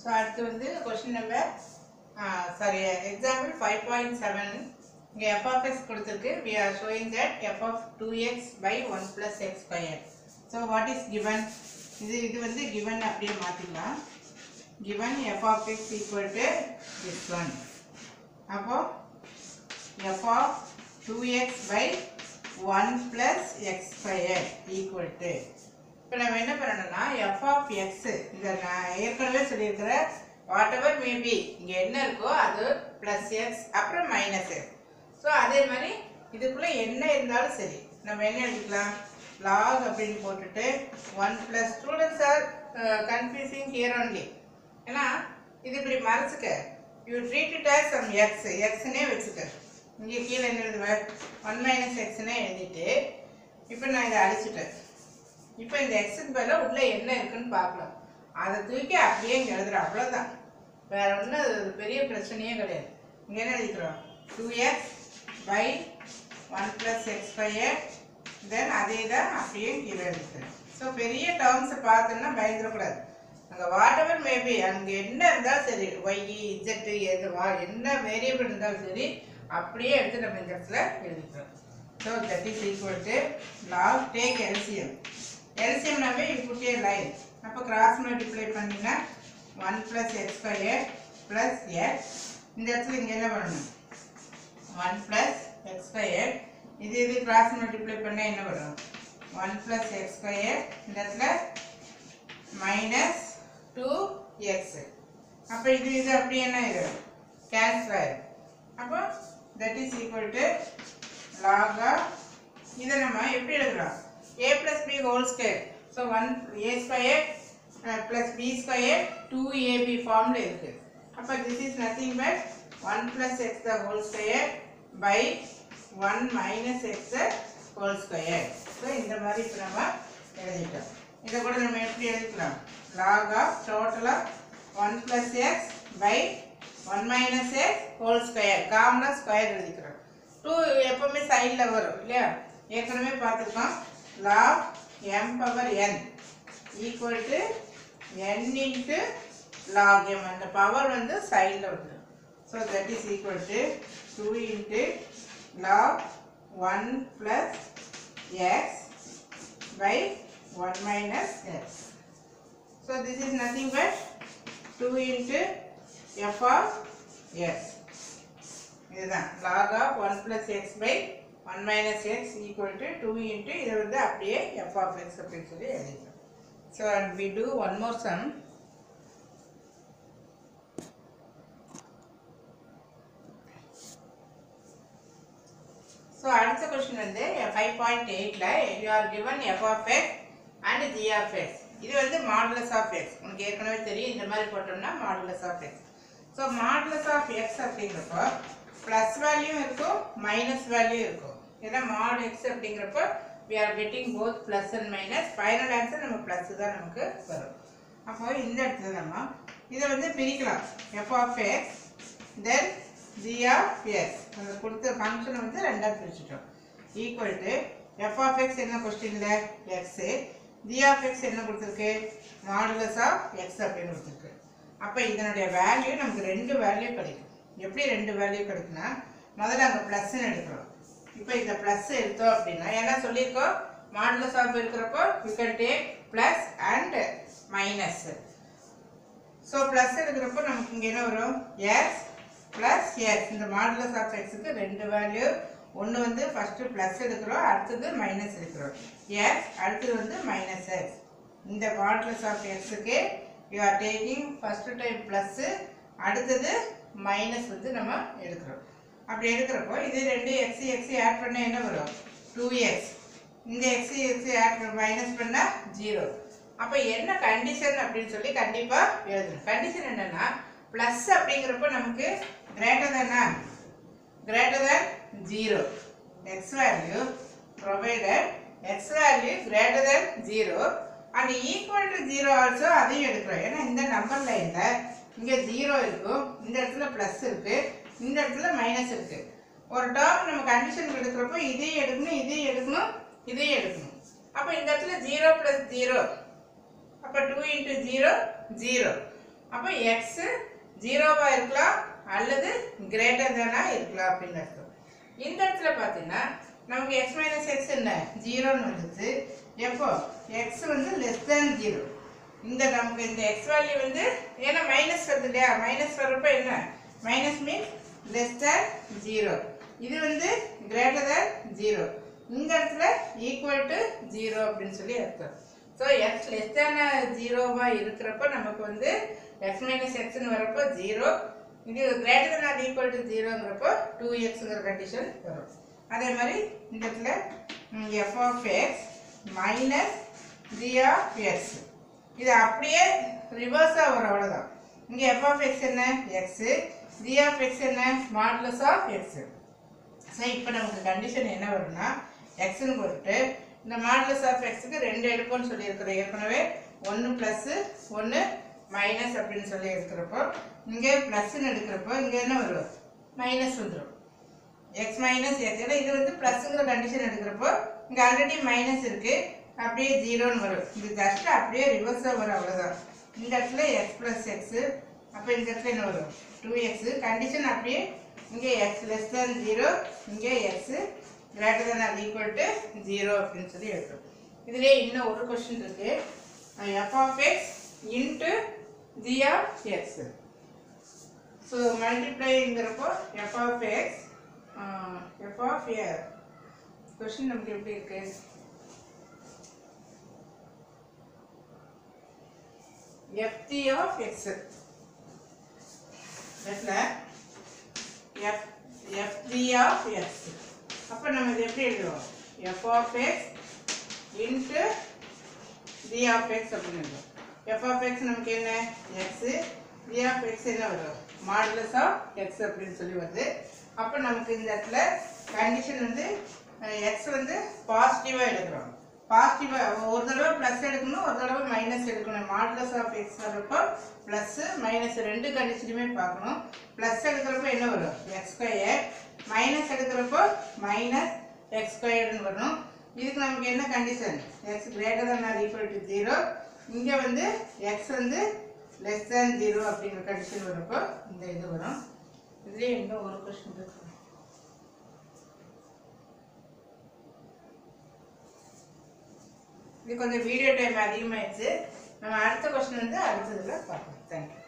So அடுத்து வந்து question number sorry example five point seven இங்கே எஃப் ஆஃப் எக்ஸ் கொடுத்துருக்கு we are showing that F of two X by one plus X square so what is given இது இது வந்து given அப்படியே மாற்றிக்கலாம் given f of x equal to this one அப்போ f of 2x by 1 plus x square equal to இப்போ நம்ம என்ன பண்ணணும்னா f of x இந்த நான் ஏற்கனவே சொல்லியிருக்கிற வாட் எவர் மேபி இங்கே என்ன இருக்கோ அது ப்ளஸ் எக்ஸ் அப்புறம் மைனஸ் எக்ஸ் ஸோ அதே மாதிரி இதுக்குள்ளே என்ன இருந்தாலும் சரி நம்ம என்ன எழுதிக்கலாம் log அப்படின்னு போட்டுட்டு one plus students are confusing here only ஏன்னா இது இப்படி மறைச்சுக்க you treat it as some X எக்ஸ்னே வச்சுக்க இங்கே கீழே என்ன எழுதுவேன் ஒன் மைனஸ் எக்ஸ்னே எழுதிட்டு இப்போ நான் இதை அழிச்சிட்டேன் இப்போ இந்த எக்ஸுக்கு பதிலாக உள்ள என்ன இருக்குன்னு பார்க்கலாம் அதை தூக்கி அப்படியே இங்கே எழுதுறோம் அவ்வளோதான் வேற ஒன்றும் அது ஒரு பெரிய பிரச்சனையே கிடையாது இங்கே என்ன எழுதிக்கிறோம் two X by one plus X square then அதே தான் அப்படியே கீழே எழுதிக்கிறேன் ஸோ பெரிய டேர்ம்ஸை பார்த்தோன்னா பயந்துடக்கூடாது அங்கே வாட் எவர் மேபி அங்கே என்ன இருந்தாலும் சரி ஒய் இஜெட்டு எது வா என்ன வேரியபிள் இருந்தாலும் சரி அப்படியே எடுத்து நம்ம இந்த இடத்துல எழுதிக்கிறோம் so that is equal to log take LCM எல்சிஎம்னாவே இப்படியே லைன் அப்போ கிராஸ் மல்டிப்ளை பண்ணினா one plus X square plus X இந்த இடத்துல இங்கே என்ன பண்ணணும் ஒன் ப்ளஸ் எக்ஸ் ஸ்கொயர் இது இது கிராஸ் மல்டிப்ளை பண்ணால் என்ன வரும் ஒன் ப்ளஸ் எக்ஸ் ஸ்கொயர் இந்த இடத்துல மைனஸ் டூ எக்ஸ் அப்போ இது இது அப்படி என்ன இது கேன்சல் ஆயிடும் அப்போ that is equal to log of இதை நம்ம எப்படி எழுதுறோம் A plus B whole square so one A square plus B square two AB ஃபார்மில் இருக்குது அப்போ this is nothing but one plus X the whole square by one minus X the whole square so இந்த மாதிரி இப்போ நம்ம எழுதிட்டோம் இதை கூட நம்ம எப்படி எழுதிக்கலாம் log of total of 1 plus x by 1 minus x whole square காமனாக ஸ்கொயர் எழுதிக்கிறோம் டூ எப்பவுமே சைடில் வரும் இல்லையா ஏற்கனவே பார்த்துருக்கோம் log m power n equal to n into log m அந்த பவர் வந்து சைடில் வந்துடும் so that is equal to two into log one plus X by 1 minus x. So this is nothing but 2 into f of x. இதுதான் log of 1 plus x by 1 minus x equal to 2 into இது வந்து அப்படியே f of x அப்படின்னு சொல்லி எழுதிக்கலாம் So and we do one more sum. So அடுத்த question வந்து five point எயிட்டில் you are given F of X and G of X இது வந்து மாடுலஸ் ஆஃப் எக்ஸ் உனக்கு ஏற்கனவே தெரியும் இந்த மாதிரி போட்டோம்னா modulus of X so modulus of X அப்படிங்கிறப்போ ப்ளஸ் வேல்யூ இருக்கும் மைனஸ் வேல்யூ இருக்கும் ஏன்னா மாடு எக்ஸ் அப்படிங்கிறப்போ we are getting both plus and minus final answer நம்ம ப்ளஸ் தான் நமக்கு வரும் அப்போ இந்த இடத்துல நம்ம இதை வந்து பிரிக்கலாம் F of X then G of X அந்த கொடுத்த ஃபங்க்ஷனை வந்து ரெண்டாக பிரிச்சுட்டோம் equal to F of X என்ன கொஸ்டினில் எக்ஸு ஜி ஆஃப் எக்ஸ் என்ன கொடுத்துருக்கு மாடுலஸ் ஆஃப் எக்ஸ் அப்படின்னு கொடுத்துருக்கு அப்போ இதனுடைய வேல்யூ நமக்கு ரெண்டு வேல்யூ கிடைக்கும் எப்படி ரெண்டு வேல்யூ கிடைக்குன்னா முதல்ல அங்கே ப்ளஸ்ன்னு எடுக்கிறோம் இப்போ இந்த ப்ளஸ் எடுத்தோம் அப்படின்னா என்ன சொல்லியிருக்கோம் மாடுலஸ் ஆஃப் இருக்கிறப்போ you can take plus and minus so plus எடுக்கிறப்போ நமக்கு இங்கே என்ன வரும் எஸ் ப்ளஸ் எக்ஸ் இந்த மாடுலஸ் ஆஃப் எக்ஸுக்கு ரெண்டு வேல்யூ ஒன்று வந்து ஃபஸ்ட்டு ப்ளஸ் எடுக்கிறோம் அடுத்தது மைனஸ் எடுக்கிறோம் எக்ஸ் அடுத்தது வந்து மைனஸ் எக்ஸ் இந்த மாடுலஸ் ஆஃப் எக்ஸுக்கு you are taking first time plus அடுத்தது மைனஸ் வந்து நம்ம எடுக்கிறோம் அப்படி எடுக்கிறப்போ இது ரெண்டு எக்ஸி எக்ஸி ஆட் பண்ணால் என்ன வரும் டூ எக்ஸ் இந்த எக்ஸி எக்ஸி ஆட் மைனஸ் பண்ணால் ஜீரோ அப்போ என்ன கண்டிஷன் அப்படின்னு சொல்லி கண்டிப்பாக எழுதணும் கண்டிஷன் என்னன்னா ப்ளஸ் அப்படிங்கிறப்போ நமக்கு கிரேட்டர் தானா greater than zero X value provided X value greater than zero and equal to zero also அதையும் எடுக்கிறோம் ஏன்னா இந்த நம்பர் லைனில் இங்கே ஜீரோ இருக்கும் இந்த இடத்துல ப்ளஸ் இருக்குது இந்த இடத்துல மைனஸ் இருக்குது ஒரு டேர்ம் நம்ம கண்டிஷன் எடுக்கிறப்போ இதையும் எடுக்கணும் இதையும் எடுக்கணும் இதையும் எடுக்கணும் அப்போ இந்த இடத்துல ஜீரோ ப்ளஸ் ஜீரோ அப்போ டூ இன்ட்டு ஜீரோ ஜீரோ அப்போ எக்ஸ் ஜீரோவாக இருக்கலாம் அல்லது கிரேட்டர் தானாக இருக்கலாம் அப்படின்னு அர்த்தம் இந்த இடத்துல பார்த்தீங்கன்னா நமக்கு எக்ஸ் மைனஸ் எக்ஸ் என்ன ஜீரோன்னு வந்துச்சு எப்போ எக்ஸ் வந்து லெஸ் தேன் ஜீரோ இந்த நமக்கு இந்த எக்ஸ் வேல்யூ வந்து ஏன்னா மைனஸ் வருது இல்லையா மைனஸ் வர்றப்ப என்ன minus means less than zero இது வந்து கிரேட்டர் தேன் ஜீரோ இந்த இடத்துல ஈக்குவல் டு ஜீரோ அப்படின்னு சொல்லி அர்த்தம் ஸோ எக்ஸ் லெஸ் தேன் ஜீரோவாக இருக்கிறப்ப நமக்கு வந்து எக்ஸ் மைனஸ் எக்ஸ்னு வரப்போ ஜீரோ இது greater than or equal to ஜீரோங்கிறப்போ டூ எக்ஸுங்கிற கண்டிஷன் வரும் அதே மாதிரி இந்த இடத்துல F of X minus G of X இது அப்படியே ரிவர்ஸாக வரும் அவ்வளோதான் இங்கே எஃப் ஆஃப் எக்ஸ் என்ன எக்ஸு ஜி ஆஃப் எக்ஸ் என்ன மாடுலஸ் ஆஃப் எக்ஸு ஸோ இப்போ நமக்கு கண்டிஷன் என்ன வரும்னா எக்ஸ்னு போட்டுட்டு இந்த மாடுலஸ் ஆஃப் எக்ஸுக்கு ரெண்டு எடுப்போம்னு சொல்லியிருக்கிறோம் ஏற்கனவே ஒன்று ப்ளஸ்ஸு ஒன்று மைனஸ் அப்படின்னு சொல்லி இருக்கிறப்போ இங்கே ப்ளஸ்ன்னு எடுக்கிறப்போ இங்கே என்ன வரும் மைனஸ் வந்துடும் எக்ஸ் மைனஸ் எக்ஸ் ஏன்னா இது வந்து ப்ளஸ்ங்கிற கண்டிஷன் எடுக்கிறப்போ இங்கே ஆல்ரெடி மைனஸ் இருக்குது அப்படியே ஜீரோன்னு வரும் இது ஜஸ்ட் அப்படியே ரிவர்ஸாக வரும் அவ்வளோதான் இந்த இடத்துல எக்ஸ் ப்ளஸ் எக்ஸு அப்போ இந்த இடத்துல என்ன வரும் டூ எக்ஸு கண்டிஷன் அப்படியே இங்கே எக்ஸ் லெஸ் தேன் ஜீரோ இங்கே X greater than or equal to zero அப்படின்னு சொல்லி எழுதுறோம் இதுலேயே இன்னும் ஒரு கொஸ்டின் இருக்கு F of X into G of X so மல்டிப்ளைங்கிறப்போ F of X F of A question நமக்கு எப்படி இருக்கு எஃப்டி ஆஃப் எக்ஸ் இடத்துல எஃப் எஃப்டி ஆஃப் எக்ஸ் அப்போ நம்ம இது எப்படி எழுதுவோம் F of X into G of X அப்படின்னு எழுதுவோம் எஃப் ஆஃப் எக்ஸ் நமக்கு என்ன எக்ஸு ஜி ஆஃப் எக்ஸ் என்ன வரும் மாடுலஸ் ஆஃப் எக்ஸ் அப்படின்னு சொல்லி வருது அப்போ நமக்கு இந்த இடத்துல கண்டிஷன் வந்து எக்ஸ் வந்து பாசிட்டிவாக எடுக்கிறோம் பாசிட்டிவாக ஒரு தடவை ப்ளஸ் எடுக்கணும் ஒரு தடவை மைனஸ் எடுக்கணும் மாடுலஸ் ஆஃப் எக்ஸ் வரப்போ ப்ளஸ்ஸு மைனஸ் ரெண்டு கண்டிஷனுமே பார்க்கணும் ப்ளஸ் எடுக்கிறப்போ என்ன வரும் எக்ஸ் ஸ்கொயர் மைனஸ் எடுக்கிறப்போ மைனஸ் எக்ஸ் ஸ்கொயர்னு வரும் இதுக்கு நமக்கு என்ன condition X greater than or equal to zero இங்கே வந்து எக்ஸ் வந்து லெஸ் தேன் ஜீரோ அப்படிங்கிற கண்டிஷன் வரப்போ இந்த இது வரும் இதுலேயே இன்னும் ஒரு கொஸ்டின் இருக்கு இது கொஞ்சம் வீடியோ டைம் அதிகமாகிடுச்சு நம்ம அடுத்த கொஸ்டின் வந்து அடுத்ததில் பார்க்கலாம் தேங்க்யூ